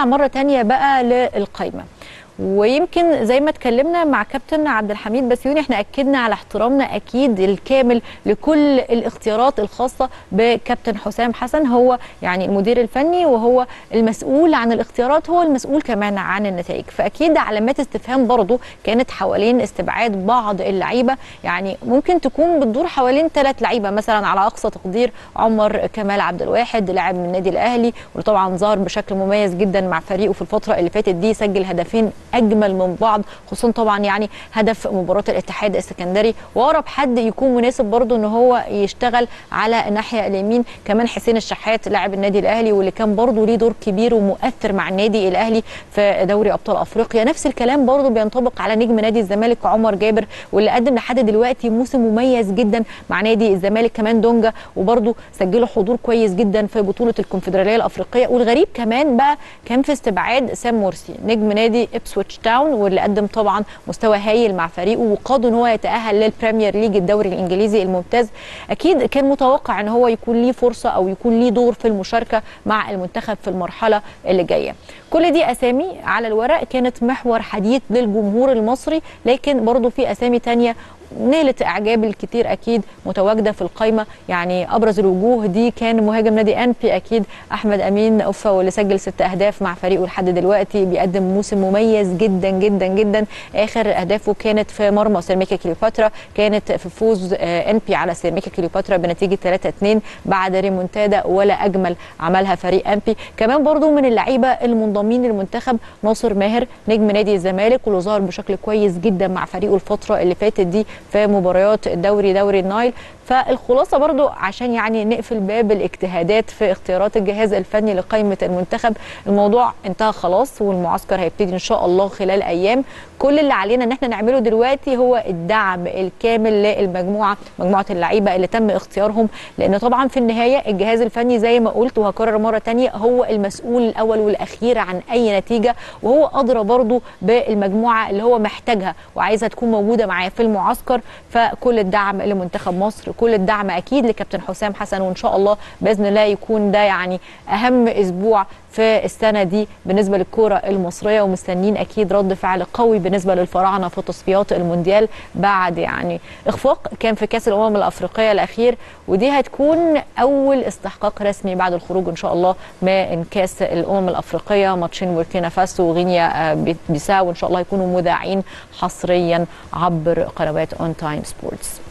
مره تانية بقى للقايمه ويمكن زي ما اتكلمنا مع كابتن عبد الحميد بسيوني احنا اكدنا على احترامنا اكيد الكامل لكل الاختيارات الخاصه بكابتن حسام حسن هو يعني المدير الفني وهو المسؤول عن الاختيارات هو المسؤول كمان عن النتائج فاكيد علامات استفهام برضو كانت حوالين استبعاد بعض اللعيبه يعني ممكن تكون بتدور حوالين ثلاث لعيبه مثلا على اقصى تقدير عمر كمال عبد الواحد لاعب من النادي الاهلي واللي طبعا ظهر بشكل مميز جدا مع فريقه في الفتره اللي فاتت دي سجل هدفين اجمل من بعض خصوصا طبعا يعني هدف مباراه الاتحاد السكندري واقرب حد يكون مناسب برضو ان هو يشتغل على الناحيه اليمين كمان حسين الشحات لاعب النادي الاهلي واللي كان برضو ليه دور كبير ومؤثر مع النادي الاهلي في دوري ابطال افريقيا نفس الكلام برضو بينطبق على نجم نادي الزمالك عمر جابر واللي قدم لحد دلوقتي موسم مميز جدا مع نادي الزمالك كمان دونجا وبرضو سجلوا حضور كويس جدا في بطوله الكونفدراليه الافريقيه والغريب كمان بقى كان في استبعاد سام مرسي نجم نادي ابسويتش تاون واللي قدم طبعا مستوى هايل مع فريقه وقاد ان هو يتاهل للبريمير ليج الدوري الانجليزي الممتاز اكيد كان متوقع ان هو يكون ليه فرصه او يكون ليه دور في المشاركه مع المنتخب في المرحله اللي جايه كل دي اسامي على الورق كانت محور حديث للجمهور المصري لكن برضو في اسامي تانية نالت اعجاب الكثير اكيد متواجده في القائمه يعني ابرز الوجوه دي كان مهاجم نادي انبي اكيد احمد امين اوفا واللي سجل ست اهداف مع فريقه لحد دلوقتي بيقدم موسم مميز جدا جدا جدا اخر اهدافه كانت في مرمى سيراميكا كليوباترا كانت في فوز انبي على سيراميكا كليوباترا بنتيجه 3 2 بعد ريمونتادا ولا اجمل عملها فريق انبي كمان برضو من اللعيبه المنضمين للمنتخب ناصر ماهر نجم نادي الزمالك واللي ظهر بشكل كويس جدا مع فريقه الفتره اللي فاتت دي في مباريات الدوري دوري النايل فالخلاصه برضو عشان يعني نقفل باب الاجتهادات في اختيارات الجهاز الفني لقائمه المنتخب الموضوع انتهى خلاص والمعسكر هيبتدي ان شاء الله خلال ايام كل اللي علينا ان احنا نعمله دلوقتي هو الدعم الكامل للمجموعه مجموعه اللعيبه اللي تم اختيارهم لان طبعا في النهايه الجهاز الفني زي ما قلت وهكرر مره ثانيه هو المسؤول الاول والاخير عن اي نتيجه وهو ادرى برضو بالمجموعه اللي هو محتاجها وعايزها تكون موجوده معاه في المعسكر فكل الدعم لمنتخب مصر كل الدعم اكيد لكابتن حسام حسن وان شاء الله باذن الله يكون ده يعني اهم اسبوع في السنه دي بالنسبه للكوره المصريه ومستنيين اكيد رد فعل قوي بالنسبه للفراعنه في تصفيات المونديال بعد يعني اخفاق كان في كاس الامم الافريقيه الاخير ودي هتكون اول استحقاق رسمي بعد الخروج ان شاء الله من كاس الامم الافريقيه ماتشين بوركينا فاسو وغينيا بيساو وان شاء الله يكونوا مذاعين حصريا عبر قنوات اون تايم سبورتس